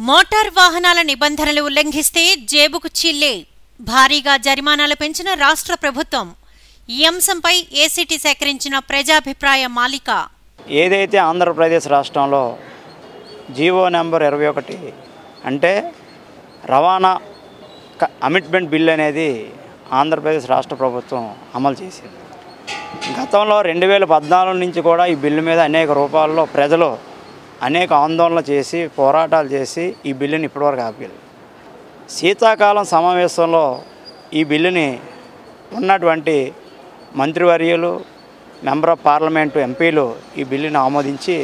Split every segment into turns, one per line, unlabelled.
Motor వాహనాల నిబంధనలు ఉల్లంఘిస్తే జేబుకు చిల్లే భారీగా జరిమానాలు పెంచిన రాష్ట్ర ప్రభుత్వం ఈ అంశంపై ఏసీటీ సేకరించిన ప్రజాభిప్రాయ మాలిక
ఏదైతే ఆంధ్రప్రదేశ్ రాష్ట్రంలో జీవో నెంబర్ ఇరవై ఒకటి అంటే రవాణా క- అమిట్మెంట్ బిల్ అనేది ఆంధ్రప్రదేశ్ రాష్ట్ర ప్రభుత్వం అమలు చేసింది గతంలో రెండు వేల పద్నాలుగు నుంచి కూడా ఈ బిల్లు మీద అనేక రూపాల్లో ప్రజలు అనేక ఆందోళనలు చేసి పోరాటాలు చేసి ఈ బిల్లుని ఇప్పటివరకు ఆపేది శీతాకాలం సమావేశంలో ఈ బిల్లుని ఉన్నటువంటి మంత్రివర్యులు మెంబర్ ఆఫ్ పార్లమెంటు ఎంపీలు ఈ బిల్లుని ఆమోదించి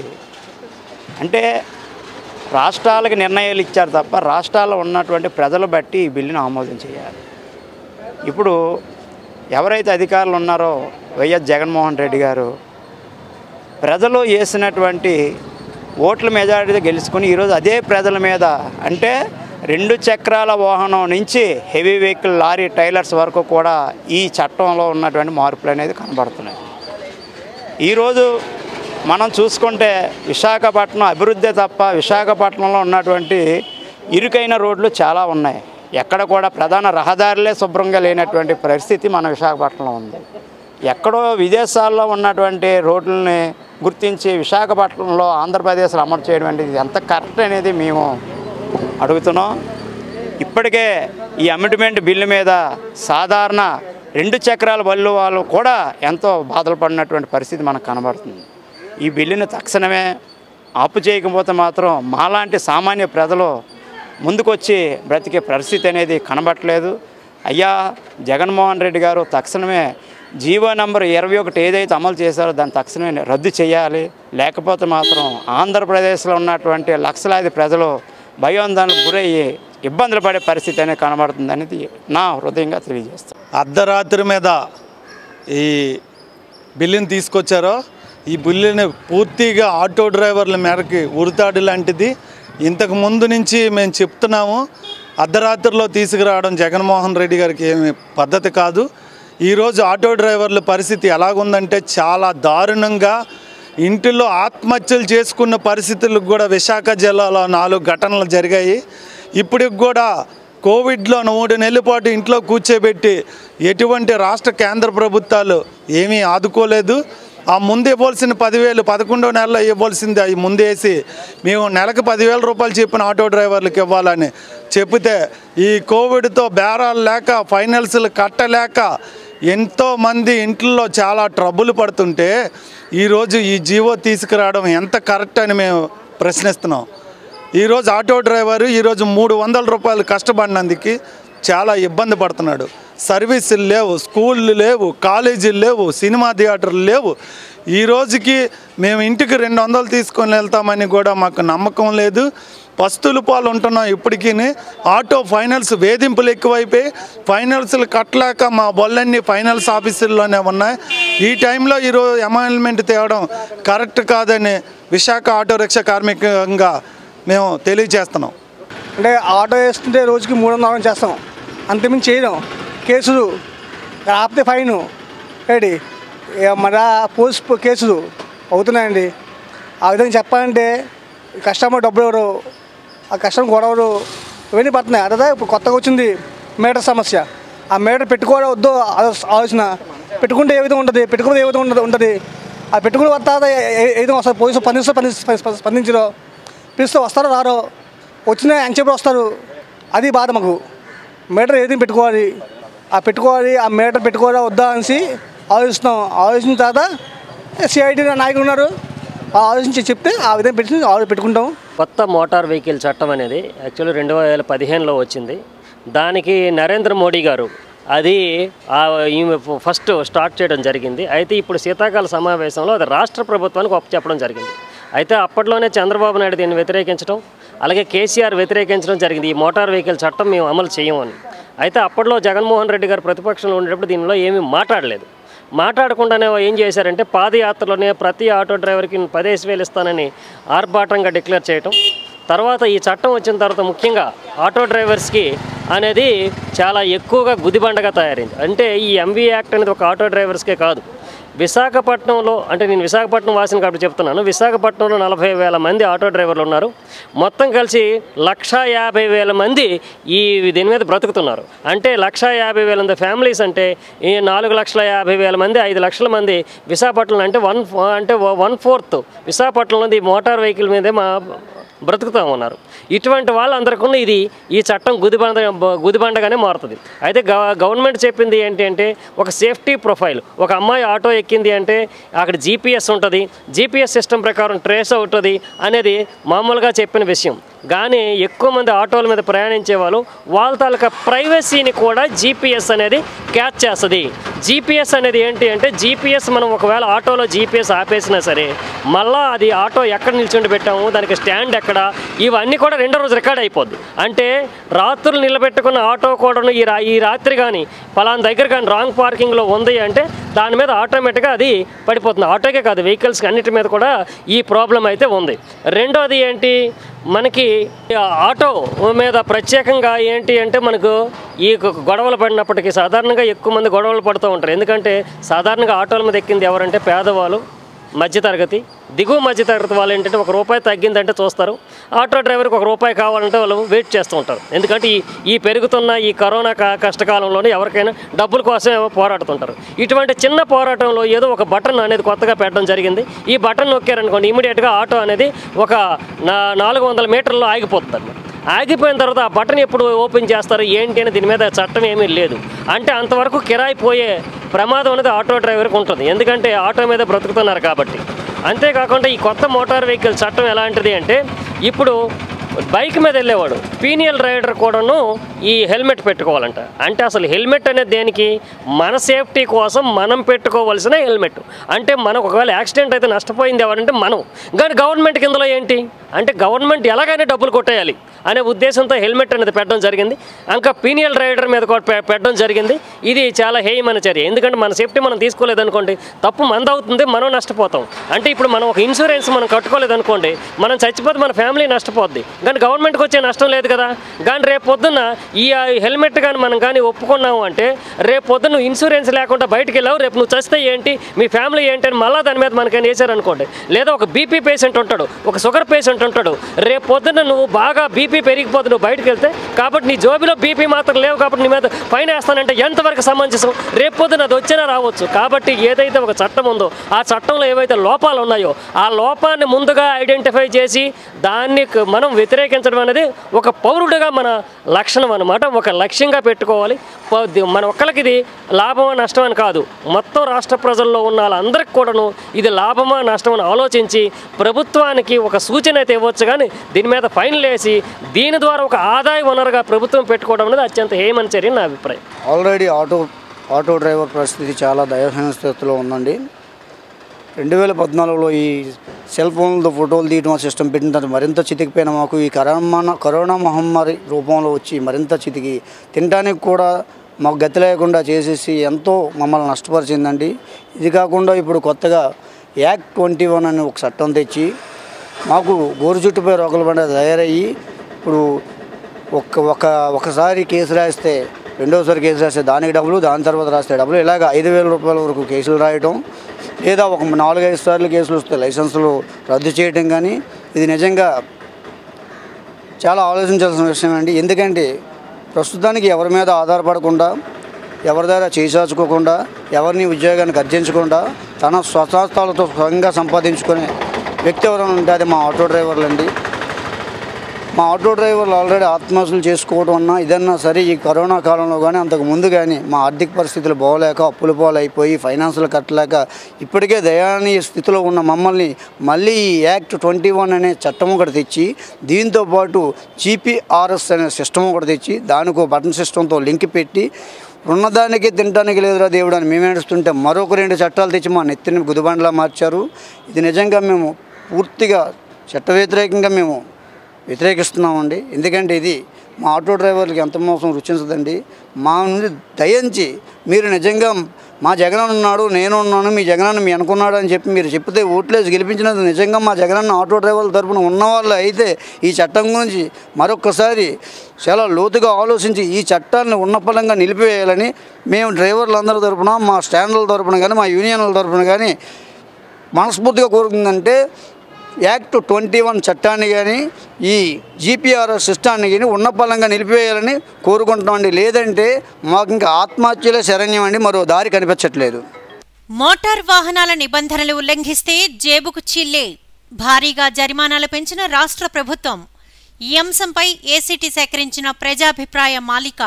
అంటే రాష్ట్రాలకు నిర్ణయాలు ఇచ్చారు తప్ప రాష్ట్రాల్లో ఉన్నటువంటి ప్రజలు బట్టి ఈ బిల్లుని ఆమోదం చేయాలి ఇప్పుడు ఎవరైతే అధికారులు ఉన్నారో వైఎస్ జగన్మోహన్ రెడ్డి గారు ప్రజలు వేసినటువంటి ఓట్ల మెజారిటీ గెలుచుకుని ఈరోజు అదే ప్రజల మీద అంటే రెండు చక్రాల వాహనం నుంచి హెవీ వెహికల్ లారీ టైలర్స్ వరకు కూడా ఈ చట్టంలో ఉన్నటువంటి మార్పులు అనేది కనబడుతున్నాయి ఈరోజు మనం చూసుకుంటే విశాఖపట్నం అభివృద్ధి తప్ప విశాఖపట్నంలో ఉన్నటువంటి ఇరుకైన రోడ్లు చాలా ఉన్నాయి ఎక్కడ కూడా ప్రధాన రహదారులే శుభ్రంగా లేనటువంటి పరిస్థితి మన విశాఖపట్నంలో ఉంది ఎక్కడో విదేశాల్లో ఉన్నటువంటి రోడ్లని గుర్తించి విశాఖపట్నంలో ఆంధ్రప్రదేశ్లో అమలు చేయడం అనేది ఎంత కరెక్ట్ అనేది మేము అడుగుతున్నాం ఇప్పటికే ఈ అమిట్మెంట్ బిల్లు మీద సాధారణ రెండు చక్రాల బళ్ళు వాళ్ళు కూడా ఎంతో బాధలు పడినటువంటి పరిస్థితి మనకు కనబడుతుంది ఈ బిల్లుని తక్షణమే ఆపు చేయకపోతే మాత్రం మాలాంటి సామాన్య ప్రజలు ముందుకొచ్చి బ్రతికే పరిస్థితి అనేది కనబట్టలేదు అయ్యా జగన్మోహన్ రెడ్డి గారు తక్షణమే జీవో నంబర్ ఇరవై ఒకటి ఏదైతే అమలు చేశారో దాన్ని తక్షణమే రద్దు చేయాలి లేకపోతే మాత్రం ఆంధ్రప్రదేశ్లో ఉన్నటువంటి లక్షలాది ప్రజలు భయోందనకు గురయ్యి ఇబ్బందులు పడే పరిస్థితి అనేది కనబడుతుంది అనేది నా హృదయంగా తెలియజేస్తాను
అర్ధరాత్రి మీద ఈ బిల్లుని తీసుకొచ్చారో ఈ బిల్లుని పూర్తిగా ఆటో డ్రైవర్ల మేరకి ఉరితాడు లాంటిది ఇంతకు ముందు నుంచి మేము చెప్తున్నాము అర్ధరాత్రిలో తీసుకురావడం జగన్మోహన్ రెడ్డి గారికి ఏమి పద్ధతి కాదు ఈరోజు ఆటో డ్రైవర్ల పరిస్థితి ఎలాగుందంటే చాలా దారుణంగా ఇంటిలో ఆత్మహత్యలు చేసుకున్న పరిస్థితులకు కూడా విశాఖ జిల్లాలో నాలుగు ఘటనలు జరిగాయి ఇప్పటికి కూడా కోవిడ్లో మూడు నెలల పాటు ఇంట్లో కూర్చోబెట్టి ఎటువంటి రాష్ట్ర కేంద్ర ప్రభుత్వాలు ఏమీ ఆదుకోలేదు ఆ ముందు ఇవ్వాల్సిన పదివేలు పదకొండో నెలలో ఇవ్వాల్సింది అవి ముందేసి మేము నెలకు పదివేల రూపాయలు చెప్పిన ఆటో డ్రైవర్లకు ఇవ్వాలని చెప్తే ఈ కోవిడ్తో బేరాలు లేక ఫైనల్స్లు కట్టలేక ఎంతోమంది ఇంట్లో చాలా ట్రబుల్ పడుతుంటే ఈరోజు ఈ జీవో తీసుకురావడం ఎంత కరెక్ట్ అని మేము ప్రశ్నిస్తున్నాం ఈరోజు ఆటో డ్రైవర్ ఈరోజు మూడు వందల రూపాయలు కష్టపడినందుకు చాలా ఇబ్బంది పడుతున్నాడు సర్వీసులు లేవు స్కూళ్ళు లేవు కాలేజీలు లేవు సినిమా థియేటర్లు లేవు ఈ రోజుకి మేము ఇంటికి రెండు వందలు తీసుకొని వెళ్తామని కూడా మాకు నమ్మకం లేదు పస్తులు పాలు ఉంటున్నాం ఇప్పటికీ ఆటో ఫైనల్స్ వేధింపులు ఎక్కువైపోయి ఫైనల్స్లు కట్టలేక మా బొల్లన్నీ ఫైనల్స్ ఆఫీసుల్లోనే ఉన్నాయి ఈ టైంలో ఈరోజు అమైన్మెంట్ తేవడం కరెక్ట్ కాదని విశాఖ ఆటో రిక్షా కార్మికంగా మేము తెలియజేస్తున్నాం
అంటే ఆటో వేస్తుంటే రోజుకి మూడు వందల ఆరు చేస్తాం అంతమించి చేయడం కేసులు ఆపితే ఫైను ఏంటి ఇక మరి పోలీస్ కేసులు అవుతున్నాయండి ఆ విధంగా చెప్పాలంటే కస్టమర్ డబ్బులు ఎవరు ఆ కస్టమర్ గొడవలు ఇవన్నీ పడుతున్నాయి అదే ఇప్పుడు కొత్తగా వచ్చింది మీటర్ సమస్య ఆ మీటర్ పెట్టుకోవడం వద్దు ఆలో- ఆలోచన పెట్టుకుంటే ఏ విధంగా ఉంటుంది పెట్టుకుంటే ఏ విధంగా ఉండదు ఉంటుంది ఆ పెట్టుకుని వస్తాదా ఏ ఏ విధంగా వస్తారు పోలీసులు స్పందిస్తూ స్పందిస్తూ స్పందించరు పిలుస్తూ వస్తారో రారో వచ్చిన ఎంచేపు వస్తారు అది బాధ మాకు మీటర్ ఏది పెట్టుకోవాలి ఆ పెట్టుకోవాలి ఆ మీటర్ పెట్టుకోవాలా వద్దా అనేసి ఆలోచిస్తున్నాం ఆలోచించిన తర్వాత సిఐడి నాయకులు ఉన్నారు ఆ ఆలోచించి చెప్తే ఆ విధంగా పెట్టి ఆలోచన పెట్టుకుంటాం
కొత్త మోటార్ వెహికల్ చట్టం అనేది యాక్చువల్లీ రెండు వేల పదిహేనులో వచ్చింది దానికి నరేంద్ర మోడీ గారు అది ఆ ఈమె ఫస్ట్ స్టార్ట్ చేయడం జరిగింది అయితే ఇప్పుడు శీతాకాల సమావేశంలో అది రాష్ట్ర ప్రభుత్వానికి చెప్పడం జరిగింది అయితే అప్పట్లోనే చంద్రబాబు నాయుడు దీన్ని వ్యతిరేకించడం అలాగే కేసీఆర్ వ్యతిరేకించడం జరిగింది ఈ మోటార్ వెహికల్ చట్టం మేము అమలు చేయమని అయితే అప్పట్లో జగన్మోహన్ రెడ్డి గారు ప్రతిపక్షంలో ఉండేటప్పుడు దీనిలో ఏమీ మాట్లాడలేదు మాట్లాడకుండానే ఏం చేశారంటే పాదయాత్రలోనే ప్రతి ఆటో డ్రైవర్కి పదేసి వేలు ఇస్తానని ఆర్భాటంగా డిక్లేర్ చేయటం తర్వాత ఈ చట్టం వచ్చిన తర్వాత ముఖ్యంగా ఆటో డ్రైవర్స్కి అనేది చాలా ఎక్కువగా గుదిబండగా తయారైంది అంటే ఈ ఎంవీ యాక్ట్ అనేది ఒక ఆటో డ్రైవర్స్కే కాదు విశాఖపట్నంలో అంటే నేను విశాఖపట్నం వాసిని కాబట్టి చెప్తున్నాను విశాఖపట్నంలో నలభై వేల మంది ఆటో డ్రైవర్లు ఉన్నారు మొత్తం కలిసి లక్షా యాభై వేల మంది ఈ దీని మీద బ్రతుకుతున్నారు అంటే లక్షా యాభై వేల మంది ఫ్యామిలీస్ అంటే ఈ నాలుగు లక్షల యాభై వేల మంది ఐదు లక్షల మంది విశాఖపట్నం అంటే వన్ అంటే వన్ ఫోర్త్ విశాఖపట్నంలో ఈ మోటార్ వెహికల్ మీదే మా బ్రతుకుతూ ఉన్నారు ఇటువంటి వాళ్ళందరికీ ఇది ఈ చట్టం గుదిబండ గుదిబండగానే మారుతుంది అయితే గవ గవర్నమెంట్ చెప్పింది ఏంటి అంటే ఒక సేఫ్టీ ప్రొఫైల్ ఒక అమ్మాయి ఆటో ఎక్కింది అంటే అక్కడ జీపీఎస్ ఉంటుంది జీపీఎస్ సిస్టమ్ ప్రకారం ట్రేస్ అవుతుంది అనేది మామూలుగా చెప్పిన విషయం కానీ ఎక్కువ మంది ఆటోల మీద ప్రయాణించే వాళ్ళు వాళ్ళ తాలూకా ప్రైవసీని కూడా జీపీఎస్ అనేది క్యాచ్ చేస్తుంది జీపీఎస్ అనేది ఏంటి అంటే జీపీఎస్ మనం ఒకవేళ ఆటోలో జీపీఎస్ ఆపేసినా సరే మళ్ళా అది ఆటో ఎక్కడ నిల్చుండి పెట్టాము దానికి స్టాండ్ ఎక్కడ ఇవన్నీ కూడా రెండో రోజు రికార్డ్ అయిపోద్ది అంటే రాత్రులు నిలబెట్టుకున్న ఆటో కూడా ఈ రా ఈ రాత్రి కానీ పలానా దగ్గర కానీ రాంగ్ పార్కింగ్లో ఉంది అంటే దాని మీద ఆటోమేటిక్గా అది పడిపోతుంది ఆటోకే కాదు వెహికల్స్ అన్నిటి మీద కూడా ఈ ప్రాబ్లం అయితే ఉంది రెండోది ఏంటి మనకి ఆ ఆటో మీద ప్రత్యేకంగా ఏంటి అంటే మనకు ఈ గొ- గొడవలు పడినప్పటికీ సాధారణంగా ఎక్కువ మంది గొడవలు పడుతూ ఉంటారు ఎందుకంటే సాధారణంగా ఆటోల మీద ఎక్కింది ఎవరంటే పేదవాళ్ళు మధ్యతరగతి దిగువ మధ్యతరగతి వాళ్ళు ఏంటంటే ఒక రూపాయి తగ్గిందంటే చూస్తారు ఆటో డ్రైవర్కి ఒక రూపాయి కావాలంటే వాళ్ళు వెయిట్ చేస్తూ ఉంటారు ఎందుకంటే ఈ ఈ పెరుగుతున్న ఈ కరోనా క- కష్టకాలంలోనే ఎవరికైనా డబ్బుల కోసమే పోరాడుతుంటారు ఇటువంటి చిన్న పోరాటంలో ఏదో ఒక బటన్ అనేది కొత్తగా పెట్టడం జరిగింది ఈ బటన్ నొక్కారనుకోండి ఇమీడియట్గా ఆటో అనేది ఒక నా నాలుగు వందల మీటర్లో ఆగిపోతుంది అన్నమాట ఆగిపోయిన తర్వాత ఆ బటన్ ఎప్పుడు ఓపెన్ చేస్తారు ఏంటి అని దీని మీద చట్టం ఏమీ లేదు అంటే అంతవరకు కిరాయి పోయే ప్రమాదం అనేది ఆటో డ్రైవర్కి ఉంటుంది ఎందుకంటే ఆటో మీద బ్రతుకుతున్నారు కాబట్టి అంతేకాకుండా ఈ కొత్త మోటార్ వెహికల్ చట్టం ఎలాంటిది అంటే ఇప్పుడు బైక్ మీద వెళ్ళేవాడు పీనియల్ రైడర్ కూడాను ఈ హెల్మెట్ పెట్టుకోవాలంట అంటే అసలు హెల్మెట్ అనేది దేనికి మన సేఫ్టీ కోసం మనం పెట్టుకోవాల్సిన హెల్మెట్ అంటే మనకు ఒకవేళ యాక్సిడెంట్ అయితే నష్టపోయింది ఎవరంటే మనం కానీ గవర్నమెంట్ కిందలో ఏంటి అంటే గవర్నమెంట్ ఎలాగైనా డబ్బులు కొట్టేయాలి అనే ఉద్దేశంతో హెల్మెట్ అనేది పెట్టడం జరిగింది ఇంకా పీనియల్ రైడర్ మీద కూడా పె- పెట్టడం జరిగింది ఇది చాలా హేయమైన చర్య ఎందుకంటే మన సేఫ్టీ మనం తీసుకోలేదనుకోండి తప్పు మంది అవుతుంది మనం నష్టపోతాం అంటే ఇప్పుడు మనం ఒక ఇన్సూరెన్స్ మనం కట్టుకోలేదనుకోండి మనం చచ్చిపోతే మన ఫ్యామిలీ నష్టపోద్ది కానీ గవర్నమెంట్కి వచ్చే నష్టం లేదు కదా కానీ రేపు పొద్దున్న ఈ ఆ హెల్మెట్ కానీ మనం కానీ ఒప్పుకున్నాము అంటే రేపు పొద్దున్న నువ్వు ఇన్సూరెన్స్ లేకుండా బయటికి వెళ్ళావు రేపు నువ్వు చస్తే ఏంటి మీ ఫ్యామిలీ ఏంటి అని మళ్ళీ దాని మీద మనకైనా వేసారనుకోండి లేదా ఒక బీపీ పేషెంట్ ఉంటాడు ఒక షుగర్ పేషెంట్ ఉంటాడు రేపు పొద్దున్న నువ్వు బాగా బీపీ పెరిగిపోతుంది నువ్వు బయటకు వెళ్తే కాబట్టి నీ జోబిలో బీపీ మాత్రం లేవు కాబట్టి నీ మీద ఫైన్ వేస్తానంటే ఎంతవరకు సమంజసం రేపు పొద్దున అది వచ్చినా రావచ్చు కాబట్టి ఏదైతే ఒక చట్టం ఉందో ఆ చట్టంలో ఏవైతే లోపాలు ఉన్నాయో ఆ లోపాన్ని ముందుగా ఐడెంటిఫై చేసి దాన్ని క- మనం వ్యతిరేకించడం అనేది ఒక పౌరుడిగా మన లక్షణం అనమాట ఒక లక్ష్యంగా పెట్టుకోవాలి ప- ది- మన ఒక్కరికి ఇది లాభమా నష్టం అని కాదు మొత్తం రాష్ట్ర ప్రజల్లో ఉన్న వాళ్ళందరికీ కూడాను ఇది లాభమా నష్టం అని ఆలోచించి ప్రభుత్వానికి ఒక సూచన అయితే ఇవ్వచ్చు కానీ దీని మీద ఫైన్లు వేసి దీని ద్వారా ఒక ఆదాయ వనరుగా ప్రభుత్వం పెట్టుకోవడం అనేది అత్యంత హేమని చర్య నా అభిప్రాయం
ఆల్రెడీ ఆటో ఆటో డ్రైవర్ పరిస్థితి చాలా దయహీన స్థితిలో ఉందండి రెండు వేల పద్నాలుగులో ఈ సెల్ ఫోన్లతో ఫోటోలు తీయడం సిస్టమ్ పెట్టిన తర్వాత మరింత చితికిపోయిన మాకు ఈ కరోనా కరోనా మహమ్మారి రూపంలో వచ్చి మరింత చితికి తినడానికి కూడా మాకు గతి లేకుండా చేసేసి ఎంతో మమ్మల్ని నష్టపరిచిందండి ఇది కాకుండా ఇప్పుడు కొత్తగా యాక్ట్ ట్వంటీ వన్ అనే ఒక చట్టం తెచ్చి మాకు గోరు చుట్టుపై రోకల బండ తయారయ్యి ఇప్పుడు ఒక్క ఒక ఒకసారి కేసు రాస్తే రెండోసారి కేసు రాస్తే దానికి డబ్బులు దాని తర్వాత రాస్తే డబ్బులు ఇలాగ ఐదు వేల రూపాయల వరకు కేసులు రాయటం లేదా ఒక నాలుగైదు సార్లు కేసులు వస్తే లైసెన్సులు రద్దు చేయటం కానీ ఇది నిజంగా చాలా ఆలోచించాల్సిన విషయం అండి ఎందుకంటే ప్రస్తుతానికి ఎవరి మీద ఆధారపడకుండా ఎవరి దగ్గర చేసాచుకోకుండా ఎవరిని ఉద్యోగానికి అర్జించకుండా తన స్వస్థాలతో స్వయంగా సంపాదించుకునే వ్యక్తి ఎవరైనా ఉంటే అది మా ఆటో డ్రైవర్లు అండి మా ఆటో డ్రైవర్లు ఆల్రెడీ ఆత్మహత్యలు చేసుకోవడం అన్నా ఇదన్నా సరే ఈ కరోనా కాలంలో కానీ అంతకు ముందు కానీ మా ఆర్థిక పరిస్థితులు బాగోలేక అప్పుల పాలైపోయి ఫైనాన్సులు కట్టలేక ఇప్పటికే దయానీయ స్థితిలో ఉన్న మమ్మల్ని మళ్ళీ ఈ యాక్ట్ ట్వంటీ వన్ అనే చట్టం ఒకటి తెచ్చి దీంతో పాటు జీపీఆర్ఎస్ అనే సిస్టమ్ ఒకటి తెచ్చి దానికి ఒక బటన్ సిస్టంతో లింక్ పెట్టి ఉన్నదానికి తినడానికి లేదురా దేవుడు అని మేము ఏడుస్తుంటే మరొక రెండు చట్టాలు తెచ్చి మా నెత్తిని గుదిబండలా మార్చారు ఇది నిజంగా మేము పూర్తిగా చట్ట వ్యతిరేకంగా మేము వ్యతిరేకిస్తున్నామండి ఎందుకంటే ఇది మా ఆటో డ్రైవర్లకి ఎంత మోసం రుచించదండి మా నుండి దయించి మీరు నిజంగా మా జగనన్న ఉన్నాడు నేను ఉన్నాను మీ జగనన్న మీ అనుకున్నాడు అని చెప్పి మీరు చెప్తే ఓట్లేసి గెలిపించినది నిజంగా మా జగనన్న ఆటో డ్రైవర్ల తరపున ఉన్నవాళ్ళు అయితే ఈ చట్టం గురించి మరొక్కసారి చాలా లోతుగా ఆలోచించి ఈ చట్టాన్ని ఉన్నపలంగా నిలిపివేయాలని మేము డ్రైవర్లందరి తరపున మా స్టాండ్ల తరపున కానీ మా యూనియన్ల తరపున కానీ మనస్ఫూర్తిగా కోరుకుందంటే యాక్ట్ ట్వంటీ వన్ చట్టాన్ని కానీ ఈ జీపీఆర్ఎస్ సిస్టాన్ని కానీ ఉన్నపలంగా నిలిపివేయాలని కోరుకుంటున్నామండి లేదంటే మాకు ఇంకా ఆత్మహత్యలే శరణ్యం అండి మరో దారి కనిపించట్లేదు
మోటార్ వాహనాల నిబంధనలు ఉల్లంఘిస్తే జేబుకు చిల్లే భారీగా జరిమానాలు పెంచిన రాష్ట్ర ప్రభుత్వం ఈ అంశంపై ఏసీటీ సేకరించిన ప్రజాభిప్రాయ మాలిక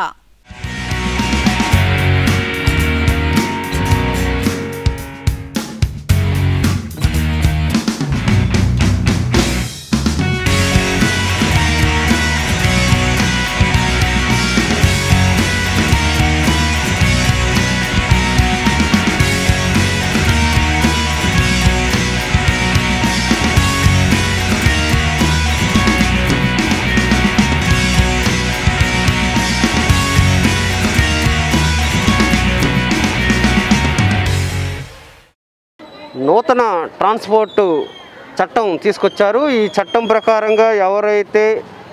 నూతన ట్రాన్స్పోర్ట్ చట్టం తీసుకొచ్చారు ఈ చట్టం ప్రకారంగా ఎవరైతే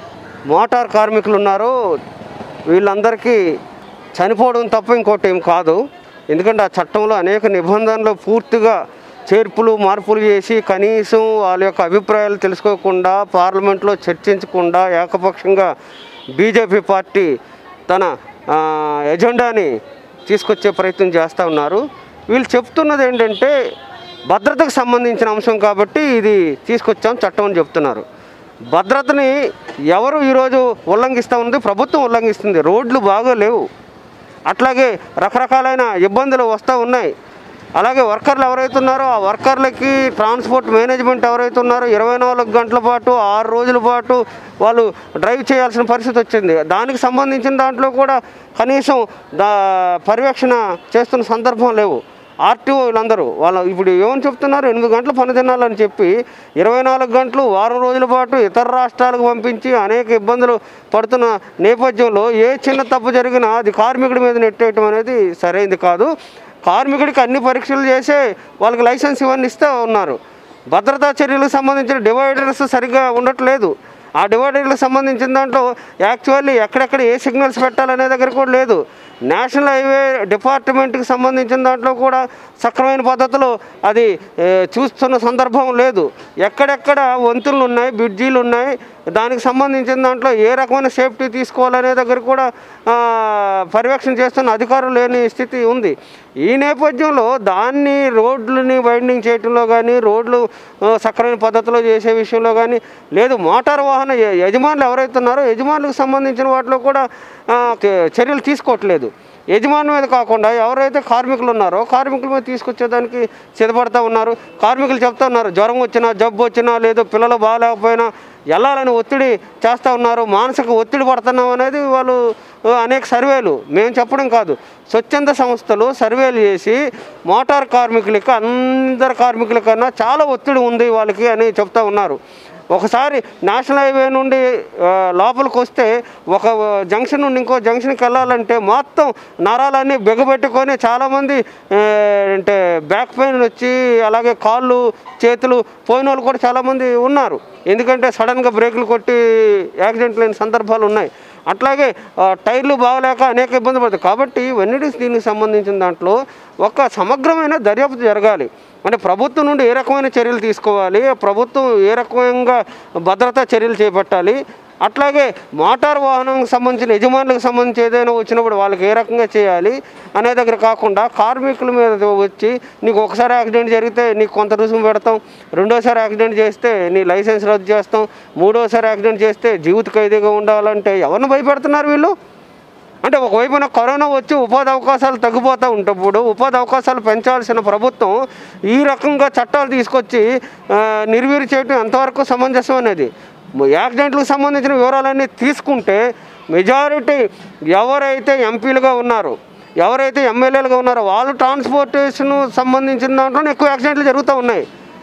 మోటార్ కార్మికులు ఉన్నారో వీళ్ళందరికీ చనిపోవడం తప్ప ఇంకోటి ఏం కాదు ఎందుకంటే ఆ చట్టంలో అనేక నిబంధనలు పూర్తిగా చేర్పులు మార్పులు చేసి కనీసం వాళ్ళ యొక్క అభిప్రాయాలు తెలుసుకోకుండా పార్లమెంట్లో చర్చించకుండా ఏకపక్షంగా బీజేపీ పార్టీ తన ఆ, ఎజెండాని తీసుకొచ్చే ప్రయత్నం చేస్తూ ఉన్నారు వీళ్ళు చెప్తున్నది ఏంటంటే భద్రతకు సంబంధించిన అంశం కాబట్టి ఇది తీసుకొచ్చాం చట్టం అని చెప్తున్నారు భద్రతని ఎవరు ఈరోజు ఉల్లంఘిస్తూ ఉంది ప్రభుత్వం ఉల్లంఘిస్తుంది రోడ్లు బాగా లేవు అట్లాగే రకరకాలైన ఇబ్బందులు వస్తూ ఉన్నాయి అలాగే వర్కర్లు ఎవరైతే ఉన్నారో ఆ వర్కర్లకి ట్రాన్స్పోర్ట్ మేనేజ్మెంట్ ఎవరైతే ఉన్నారో ఇరవై నాలుగు గంటల పాటు ఆరు రోజుల పాటు వాళ్ళు డ్రైవ్ చేయాల్సిన పరిస్థితి వచ్చింది దానికి సంబంధించిన దాంట్లో కూడా కనీసం దా పర్యవేక్షణ చేస్తున్న సందర్భం లేవు ఆర్టీఓ వీళ్ళందరూ వాళ్ళు ఇప్పుడు ఏమని చెప్తున్నారు ఎనిమిది గంటలు పని తినాలని చెప్పి ఇరవై నాలుగు గంటలు వారం రోజుల పాటు ఇతర రాష్ట్రాలకు పంపించి అనేక ఇబ్బందులు పడుతున్న నేపథ్యంలో ఏ చిన్న తప్పు జరిగినా అది కార్మికుడి మీద నెట్టేయటం అనేది సరైనది కాదు కార్మికుడికి అన్ని పరీక్షలు చేసే వాళ్ళకి లైసెన్స్ ఇవన్నీ ఇస్తూ ఉన్నారు భద్రతా చర్యలకు సంబంధించిన డివైడర్స్ సరిగ్గా ఉండట్లేదు ఆ డివైడర్లకు సంబంధించిన దాంట్లో యాక్చువల్లీ ఎక్కడెక్కడ ఏ సిగ్నల్స్ పెట్టాలనే దగ్గర కూడా లేదు నేషనల్ హైవే డిపార్ట్మెంట్కి సంబంధించిన దాంట్లో కూడా సక్రమైన పద్ధతిలో అది ఏ, చూస్తున్న సందర్భం లేదు ఎక్కడెక్కడ వంతులు ఉన్నాయి బ్రిడ్జీలు ఉన్నాయి దానికి సంబంధించిన దాంట్లో ఏ రకమైన సేఫ్టీ తీసుకోవాలనే దగ్గర కూడా ఆ, పర్యవేక్షణ చేస్తున్న అధికారులు లేని స్థితి ఉంది ఈ నేపథ్యంలో దాన్ని రోడ్లని వైండింగ్ చేయటంలో కానీ రోడ్లు ఆ, సక్రమైన పద్ధతిలో చేసే విషయంలో కానీ లేదు మోటార్ వాహన య- యజమానులు ఎవరైతే ఉన్నారో యజమానులకు సంబంధించిన వాటిలో కూడా ఆ, చ- చర్యలు తీసుకోవట్లేదు యజమాని మీద కాకుండా ఎవరైతే కార్మికులు ఉన్నారో కార్మికుల మీద తీసుకొచ్చేదానికి సిద్ధపడతా ఉన్నారు కార్మికులు చెప్తా ఉన్నారు జ్వరం వచ్చినా జబ్బు వచ్చినా లేదు పిల్లలు బాగాలేకపోయినా వెళ్ళాలని ఒత్తిడి చేస్తూ ఉన్నారు మానసిక ఒత్తిడి పడుతున్నాం అనేది వాళ్ళు ఆ, అనేక సర్వేలు మేము చెప్పడం కాదు స్వచ్ఛంద సంస్థలు సర్వేలు చేసి మోటార్ కార్మికులకి అందరి కార్మికుల కన్నా చాలా ఒత్తిడి ఉంది వాళ్ళకి అని చెప్తా ఉన్నారు ఒకసారి నేషనల్ హైవే నుండి ఆ, లోపలికి వస్తే ఒక ఆ, జంక్షన్ నుండి ఇంకో జంక్షన్కి వెళ్ళాలంటే మొత్తం నరాలన్నీ బిగబెట్టుకొని చాలామంది ఆ, అంటే బ్యాక్ పెయిన్ వచ్చి అలాగే కాళ్ళు చేతులు పోయిన వాళ్ళు కూడా చాలామంది ఉన్నారు ఎందుకంటే సడన్గా బ్రేకులు కొట్టి యాక్సిడెంట్ లేని సందర్భాలు ఉన్నాయి అట్లాగే ఆ, టైర్లు బాగలేక అనేక ఇబ్బంది పడుతుంది కాబట్టి ఇవన్నిటికి దీనికి సంబంధించిన దాంట్లో ఒక సమగ్రమైన దర్యాప్తు జరగాలి అంటే ప్రభుత్వం నుండి ఏ రకమైన చర్యలు తీసుకోవాలి ప్రభుత్వం ఏ రకంగా భద్రతా చర్యలు చేపట్టాలి అట్లాగే మోటార్ వాహనం సంబంధించిన యజమానులకు సంబంధించి ఏదైనా వచ్చినప్పుడు వాళ్ళకి ఏ రకంగా చేయాలి అనే దగ్గర కాకుండా కార్మికుల మీద వచ్చి నీకు ఒకసారి యాక్సిడెంట్ జరిగితే నీకు కొంత రుసుము పెడతాం రెండోసారి యాక్సిడెంట్ చేస్తే నీ లైసెన్స్ రద్దు చేస్తాం మూడోసారి యాక్సిడెంట్ చేస్తే జీవిత ఖైదీగా ఉండాలంటే ఎవరిని భయపెడుతున్నారు వీళ్ళు అంటే ఒకవైపున కరోనా వచ్చి ఉపాధి అవకాశాలు తగ్గిపోతూ ఉంటప్పుడు ఉపాధి అవకాశాలు పెంచాల్సిన ప్రభుత్వం ఈ రకంగా చట్టాలు తీసుకొచ్చి ఆ, నిర్వీర్య చేయడం ఎంతవరకు సమంజసం అనేది యాక్సిడెంట్లకు సంబంధించిన వివరాలన్నీ తీసుకుంటే మెజారిటీ ఎవరైతే ఎంపీలుగా ఉన్నారో ఎవరైతే ఎమ్మెల్యేలుగా ఉన్నారో వాళ్ళు ట్రాన్స్పోర్టేషన్ సంబంధించిన దాంట్లోనే ఎక్కువ యాక్సిడెంట్లు జరుగుతూ ఉన్నాయి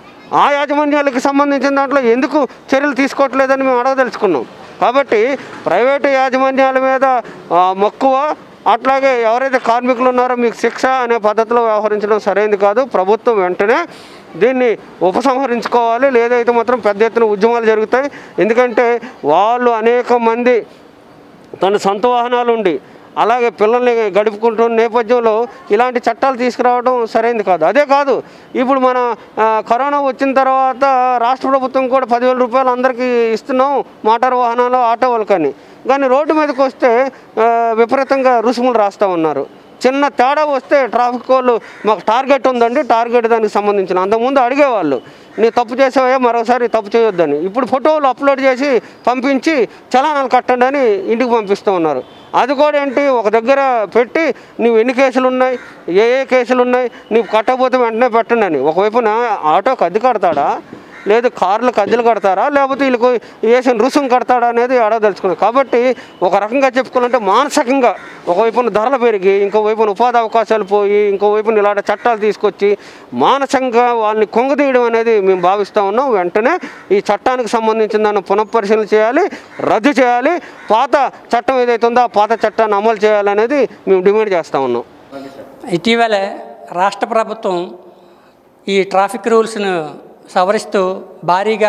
ఆ యాజమాన్యాలకు సంబంధించిన దాంట్లో ఎందుకు చర్యలు తీసుకోవట్లేదని మేము అడగదలుచుకున్నాం కాబట్టి ప్రైవేటు యాజమాన్యాల మీద ఆ, మక్కువ అట్లాగే ఎవరైతే కార్మికులు ఉన్నారో మీకు శిక్ష అనే పద్ధతిలో వ్యవహరించడం సరైనది కాదు ప్రభుత్వం వెంటనే దీన్ని ఉపసంహరించుకోవాలి లేదైతే మాత్రం పెద్ద ఎత్తున ఉద్యమాలు జరుగుతాయి ఎందుకంటే వాళ్ళు అనేక మంది తన సొంత వాహనాలు ఉండి అలాగే పిల్లల్ని గడుపుకుంటున్న నేపథ్యంలో ఇలాంటి చట్టాలు తీసుకురావడం సరైనది కాదు అదే కాదు ఇప్పుడు మన ఆ, కరోనా వచ్చిన తర్వాత రాష్ట్ర ప్రభుత్వం కూడా పదివేల రూపాయలు అందరికీ ఇస్తున్నాం మోటార్ వాహనాలు ఆటో వాళ్ళకని కానీ రోడ్డు మీదకి వస్తే ఆ, విపరీతంగా రుసుములు రాస్తూ ఉన్నారు చిన్న తేడా వస్తే ట్రాఫిక్ వాళ్ళు మాకు టార్గెట్ ఉందండి టార్గెట్ దానికి సంబంధించిన అంతకుముందు అడిగేవాళ్ళు నీ తప్పు చేసావా మరోసారి తప్పు చేయొద్దని ఇప్పుడు ఫోటోలు అప్లోడ్ చేసి పంపించి చలానాలు కట్టండి అని ఇంటికి పంపిస్తూ ఉన్నారు అది కూడా ఏంటి ఒక దగ్గర పెట్టి నీవు ఎన్ని కేసులు ఉన్నాయి ఏ ఏ కేసులు ఉన్నాయి నీవు కట్టకపోతే వెంటనే పెట్టండి అని ఒకవైపున ఆటోకి అద్దె కడతాడా లేదు కార్లకు అద్దెలు కడతారా లేకపోతే వీళ్ళకు వేసిన రుసుము కడతాడా అనేది అడగదలుచుకున్నాను కాబట్టి ఒక రకంగా చెప్పుకోవాలంటే మానసికంగా ఒకవైపున ధరలు పెరిగి ఇంకో వైపున ఉపాధి అవకాశాలు పోయి ఇంకో వైపున ఇలాంటి చట్టాలు తీసుకొచ్చి మానసికంగా వాళ్ళని కొంగదీయడం అనేది మేము భావిస్తూ ఉన్నాం వెంటనే ఈ చట్టానికి సంబంధించిన దాన్ని పునఃపరిశీలన చేయాలి రద్దు చేయాలి పాత చట్టం ఏదైతే ఉందో ఆ పాత చట్టాన్ని అమలు చేయాలనేది మేము డిమాండ్ చేస్తూ ఉన్నాం
ఇటీవలే రాష్ట్ర ప్రభుత్వం ఈ ట్రాఫిక్ రూల్స్ను సవరిస్తూ భారీగా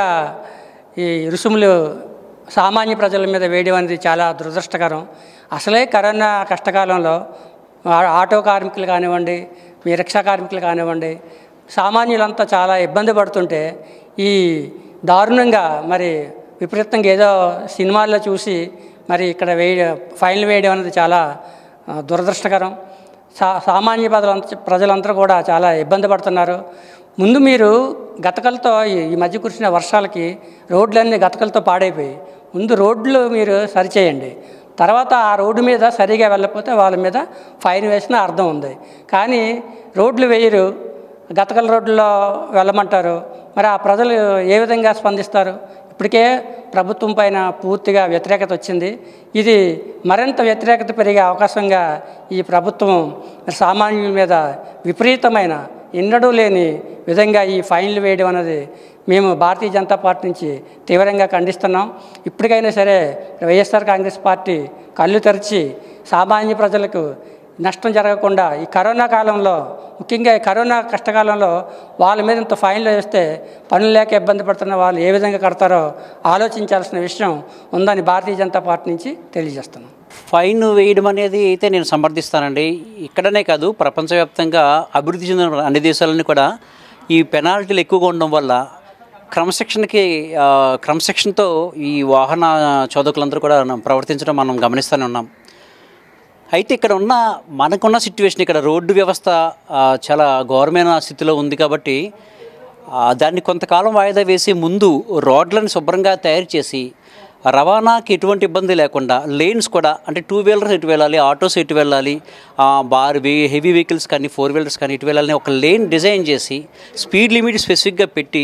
ఈ రుసుములు సామాన్య ప్రజల మీద వేయడం అనేది చాలా దురదృష్టకరం అసలే కరోనా కష్టకాలంలో ఆ- ఆటో కార్మికులు కానివ్వండి మీ రిక్షా కార్మికులు కానివ్వండి సామాన్యులంతా చాలా ఇబ్బంది పడుతుంటే ఈ దారుణంగా మరి విపరీతంగా ఏదో సినిమాల్లో చూసి మరి ఇక్కడ వేయ ఫైన్లు వేయడం అనేది చాలా ఆ, దురదృష్టకరం సా సామాన్య ప్రజలంత ప్రజలందరూ కూడా చాలా ఇబ్బంది పడుతున్నారు ముందు మీరు గతకలతో ఈ ఈ మధ్య కురిసిన వర్షాలకి రోడ్లన్నీ గతకలతో పాడైపోయి ముందు రోడ్లు మీరు సరిచేయండి తర్వాత ఆ రోడ్డు మీద సరిగా వెళ్ళకపోతే వాళ్ళ మీద ఫైన్ వేసిన అర్థం ఉంది కానీ రోడ్లు వేయరు గతకల రోడ్లలో వెళ్ళమంటారు మరి ఆ ప్రజలు ఏ విధంగా స్పందిస్తారు ఇప్పటికే ప్రభుత్వం పైన పూర్తిగా వ్యతిరేకత వచ్చింది ఇది మరింత వ్యతిరేకత పెరిగే అవకాశంగా ఈ ప్రభుత్వం మరి సామాన్యుల మీద విపరీతమైన ఎన్నడూ లేని విధంగా ఈ ఫైన్లు వేయడం అనేది మేము భారతీయ జనతా పార్టీ నుంచి తీవ్రంగా ఖండిస్తున్నాం ఇప్పటికైనా సరే వైఎస్ఆర్ కాంగ్రెస్ పార్టీ కళ్ళు తెరిచి సామాన్య ప్రజలకు నష్టం జరగకుండా ఈ కరోనా కాలంలో ముఖ్యంగా ఈ కరోనా కష్టకాలంలో వాళ్ళ మీద ఇంత ఫైన్లు వేస్తే పనులు లేక ఇబ్బంది పడుతున్న వాళ్ళు ఏ విధంగా కడతారో ఆలోచించాల్సిన విషయం ఉందని భారతీయ జనతా పార్టీ నుంచి తెలియజేస్తున్నాం
ఫైన్ వేయడం అనేది అయితే నేను సమర్థిస్తానండి ఇక్కడనే కాదు ప్రపంచవ్యాప్తంగా అభివృద్ధి చెందిన అన్ని దేశాలని కూడా ఈ పెనాల్టీలు ఎక్కువగా ఉండడం వల్ల క్రమశిక్షణకి ఆ, క్రమశిక్షణతో ఈ వాహన చోదకులందరూ కూడా ప్రవర్తించడం మనం గమనిస్తూనే ఉన్నాం అయితే ఇక్కడ ఉన్న మనకున్న సిచ్యువేషన్ ఇక్కడ రోడ్డు వ్యవస్థ ఆ, చాలా ఘోరమైన స్థితిలో ఉంది కాబట్టి ఆ, దాన్ని కొంతకాలం వాయిదా వేసి ముందు రోడ్లను శుభ్రంగా తయారు చేసి రవాణాకి ఎటువంటి ఇబ్బంది లేకుండా లేన్స్ కూడా అంటే టూ వీలర్స్ ఇటు వెళ్ళాలి ఆటోస్ ఇటు వెళ్ళాలి ఆ, బార్ వే హెవీ వెహికల్స్ కానీ ఫోర్ వీలర్స్ కానీ ఇటు వెళ్ళాలని ఒక లేన్ డిజైన్ చేసి స్పీడ్ లిమిట్ స్పెసిఫిక్గా పెట్టి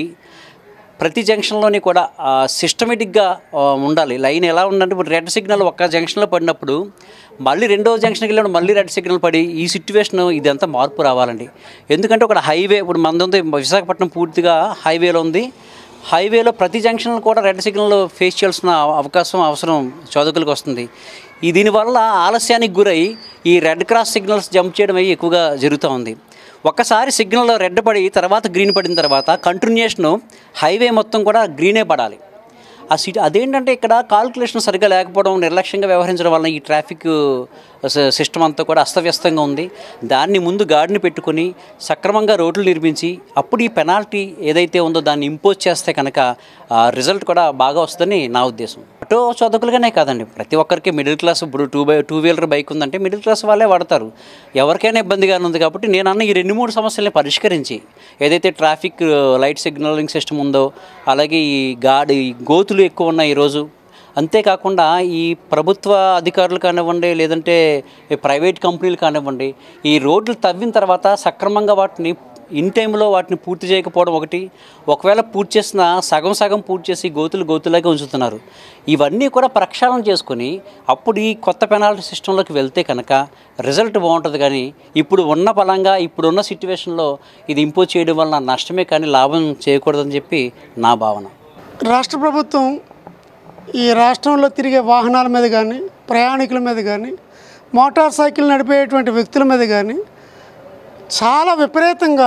ప్రతి జంక్షన్లోని కూడా సిస్టమేటిక్గా ఉండాలి లైన్ ఎలా ఉందంటే ఇప్పుడు రెడ్ సిగ్నల్ ఒక్క జంక్షన్లో పడినప్పుడు మళ్ళీ రెండో జంక్షన్కి వెళ్ళినప్పుడు మళ్ళీ రెడ్ సిగ్నల్ పడి ఈ సిచ్యువేషన్ ఇదంతా మార్పు రావాలండి ఎందుకంటే ఒక హైవే ఇప్పుడు మనది ఉంది విశాఖపట్నం పూర్తిగా హైవేలో ఉంది హైవేలో ప్రతి జంక్షన్లో కూడా రెడ్ సిగ్నల్ ఫేస్ చేయాల్సిన అవకాశం అవసరం చదువుకులకు వస్తుంది ఈ దీనివల్ల ఆలస్యానికి గురై ఈ రెడ్ క్రాస్ సిగ్నల్స్ జంప్ చేయడం అయ్యి ఎక్కువగా జరుగుతూ ఉంది ఒక్కసారి సిగ్నల్ రెడ్ పడి తర్వాత గ్రీన్ పడిన తర్వాత కంటిన్యూషన్ హైవే మొత్తం కూడా గ్రీనే పడాలి ఆ సిటీ అదేంటంటే ఇక్కడ కాల్కులేషన్ సరిగ్గా లేకపోవడం నిర్లక్ష్యంగా వ్యవహరించడం వలన ఈ ట్రాఫిక్ సిస్టమ్ అంతా కూడా అస్తవ్యస్తంగా ఉంది దాన్ని ముందు గాడిని పెట్టుకొని సక్రమంగా రోడ్లు నిర్మించి అప్పుడు ఈ పెనాల్టీ ఏదైతే ఉందో దాన్ని ఇంపోజ్ చేస్తే కనుక రిజల్ట్ కూడా బాగా వస్తుందని నా ఉద్దేశం ఆటో చదువుకులుగానే కాదండి ప్రతి ఒక్కరికి మిడిల్ క్లాస్ ఇప్పుడు two by two wheeler bike ఉందంటే మిడిల్ క్లాస్ వాళ్ళే వాడతారు ఎవరికైనా ఇబ్బందిగానే ఉంది కాబట్టి నేను అన్న ఈ రెండు మూడు సమస్యల్ని పరిష్కరించి ఏదైతే ట్రాఫిక్ లైట్ సిగ్నలింగ్ సిస్టమ్ ఉందో అలాగే ఈ గాడి ఈ గోతులు ఎక్కువ ఉన్నాయి ఈరోజు అంతేకాకుండా ఈ ప్రభుత్వ అధికారులు కానివ్వండి లేదంటే ఈ ప్రైవేట్ కంపెనీలు కానివ్వండి ఈ రోడ్లు తవ్విన తర్వాత సక్రమంగా వాటిని ఇన్ టైంలో వాటిని పూర్తి చేయకపోవడం ఒకటి ఒకవేళ పూర్తి చేసిన సగం సగం పూర్తి చేసి గోతులు గోతులాగే ఉంచుతున్నారు ఇవన్నీ కూడా ప్రక్షాళన చేసుకొని అప్పుడు ఈ కొత్త పెనాల్టీ సిస్టంలోకి వెళ్తే కనుక రిజల్ట్ బాగుంటుంది కానీ ఇప్పుడు ఉన్న బలంగా ఇప్పుడున్న సిచ్యువేషన్లో ఇది ఇంపోజ్ చేయడం వలన నష్టమే కానీ లాభం చేయకూడదని చెప్పి నా భావన
రాష్ట్ర ప్రభుత్వం ఈ రాష్ట్రంలో తిరిగే వాహనాల మీద కానీ ప్రయాణికుల మీద కానీ మోటార్ సైకిల్ నడిపేటువంటి వ్యక్తుల మీద కానీ చాలా విపరీతంగా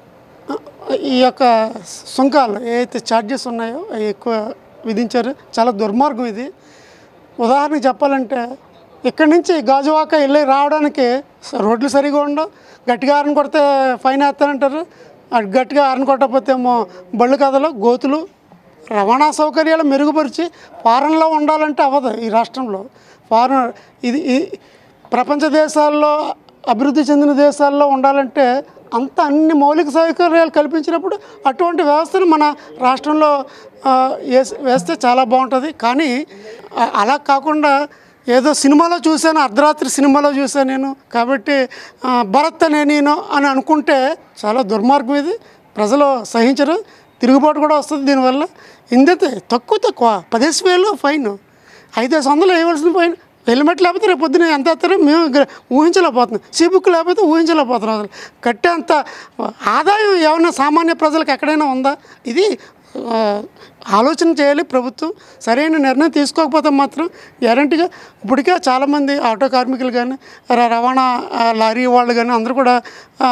ఆ, ఈ యొక్క సుంకాలు ఏవైతే ఛార్జెస్ ఉన్నాయో అవి ఎక్కువ విధించారు చాలా దుర్మార్గం ఇది ఉదాహరణకి చెప్పాలంటే ఇక్కడి నుంచి గాజువాక వెళ్ళి రావడానికి స- రోడ్లు సరిగా ఉండవు గట్టిగా ఆరని కొడితే ఫైన్ వేస్తానంటారు అటు గట్టిగా ఆరని కొట్టకపోతే ఏమో బళ్ళు కథలు గోతులు రవాణా సౌకర్యాలు మెరుగుపరిచి ఫారెన్లో ఉండాలంటే అవ్వదు ఈ రాష్ట్రంలో ఫారెన్ ఇది ఈ ప్రపంచ దేశాల్లో అభివృద్ధి చెందిన దేశాల్లో ఉండాలంటే అంత అన్ని మౌలిక సౌకర్యాలు కల్పించినప్పుడు అటువంటి వ్యవస్థను మన రాష్ట్రంలో ఆ, వేస్- వేస్తే చాలా బాగుంటుంది కానీ ఆ- అలా కాకుండా ఏదో సినిమాలో చూశాను అర్ధరాత్రి సినిమాలో చూశాను నేను కాబట్టి ఆ, భరత్ అనే నేను అని అనుకుంటే చాలా దుర్మార్గం ఇది ప్రజలు సహించరు తిరుగుబాటు కూడా వస్తుంది దీనివల్ల ఇందైతే తక్కువ తక్కువ పదేసి వేలు ఫైన్ ఐదేసి వందలు వేయవలసిన ఫైన్ హెల్మెట్ లేకపోతే రేపు పొద్దున ఎంత వేస్తారో మేము గ్ర- ఊహించలేకపోతున్నాం సీ బుక్ లేకపోతే ఊహించలేకపోతున్నాం అసలు కట్టేంత ఆదాయం ఏమైనా సామాన్య ప్రజలకు ఎక్కడైనా ఉందా ఇది ఆ, ఆలోచన చేయాలి ప్రభుత్వం సరైన నిర్ణయం తీసుకోకపోతే మాత్రం గ్యారంటీగా ఇప్పటికే చాలామంది ఆటో కార్మికులు కానీ ర- రవాణా ఆ, లారీ వాళ్ళు కానీ అందరూ కూడా ఆ,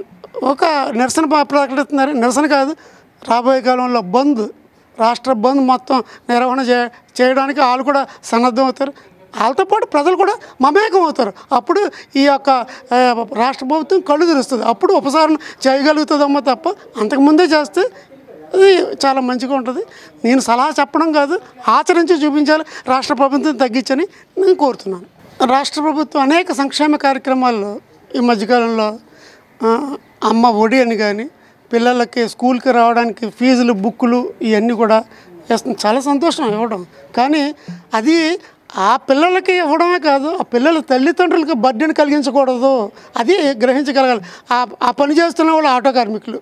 ఒక నిరసన ప- ప్రకటిస్తున్నారు నిరసన కాదు రాబోయే కాలంలో బంద్ రాష్ట్ర బంద్ మొత్తం నిర్వహణ చే చేయడానికి వాళ్ళు కూడా సన్నద్ధం అవుతారు వాళ్ళతో పాటు ప్రజలు కూడా మమేకం అవుతారు అప్పుడు ఈ యొక్క ఆ, రాష్ట్ర ప్రభుత్వం కళ్ళు తెరుస్తుంది అప్పుడు ఉపసరణ చేయగలుగుతుందమ్మో తప్ప అంతకుముందే చేస్తే అది చాలా మంచిగా ఉంటుంది నేను సలహా చెప్పడం కాదు ఆచరించి చూపించాలి రాష్ట్ర ప్రభుత్వం తగ్గించని నేను కోరుతున్నాను రాష్ట్ర ప్రభుత్వం అనేక సంక్షేమ కార్యక్రమాల్లో ఈ మధ్యకాలంలో ఆ, అమ్మ ఒడి అని కానీ పిల్లలకి స్కూల్కి రావడానికి ఫీజులు బుక్కులు ఇవన్నీ కూడా వేస్తుంది చాలా సంతోషం ఇవ్వడం కానీ అది ఆ పిల్లలకి ఇవ్వడమే కాదు ఆ పిల్లల తల్లిదండ్రులకి బర్డెన్ కలిగించకూడదు అది గ్రహించగలగాలి ఆ ఆ పని చేస్తున్న వాళ్ళు ఆటో కార్మికులు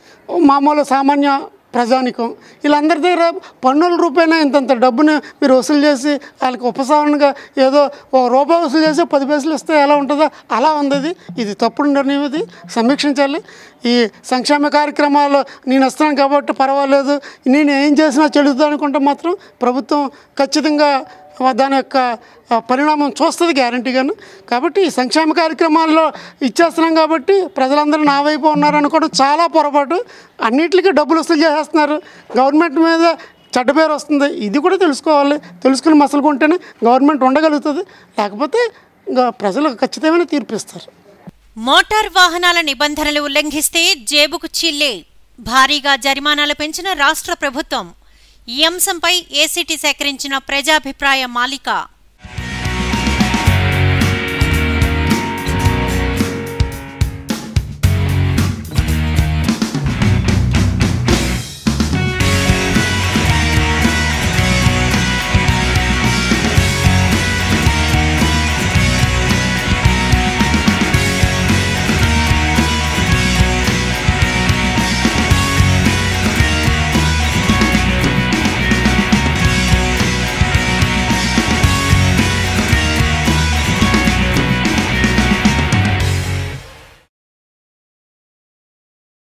మామూలు సామాన్య ప్రజానికం వీళ్ళందరి దగ్గర పన్నుల రూపాయన ఇంతంత డబ్బుని మీరు వసూలు చేసి వాళ్ళకి ఉపసరణగా ఏదో ఒక రూపాయి వసూలు చేసి పది పైసలు ఇస్తే ఎలా ఉంటుందో అలా ఉంది ఇది. ఇది తప్పుడు నిర్ణయం ఇది సమీక్షించాలి ఈ సంక్షేమ కార్యక్రమాలు నేను ఇస్తున్నాను కాబట్టి పర్వాలేదు నేను ఏం చేసినా చెల్లుతుంది అనుకుంటే మాత్రం ప్రభుత్వం ఖచ్చితంగా దాని యొక్క ఆ, పరిణామం చూస్తుంది గ్యారంటీగాను కాబట్టి ఈ సంక్షేమ కార్యక్రమాల్లో ఇచ్చేస్తున్నాం కాబట్టి ప్రజలందరూ నా వైపు ఉన్నారనుకోవడం చాలా పొరపాటు అన్నిటికీ డబ్బులు వసూలు చేసేస్తున్నారు గవర్నమెంట్ మీద చెడ్డ పేరు వస్తుంది ఇది కూడా తెలుసుకోవాలి తెలుసుకుని మసలుకుంటేనే గవర్నమెంట్ ఉండగలుగుతుంది లేకపోతే ఇంకా ప్రజలు ఖచ్చితమైన తీర్పిస్తారు
మోటార్ వాహనాల నిబంధనలు ఉల్లంఘిస్తే జేబుకు చిల్లే భారీగా జరిమానాలు పెంచిన రాష్ట్ర ప్రభుత్వం ఈ అంశంపై ఏసీటీ సేకరించిన ప్రజాభిప్రాయ మాలిక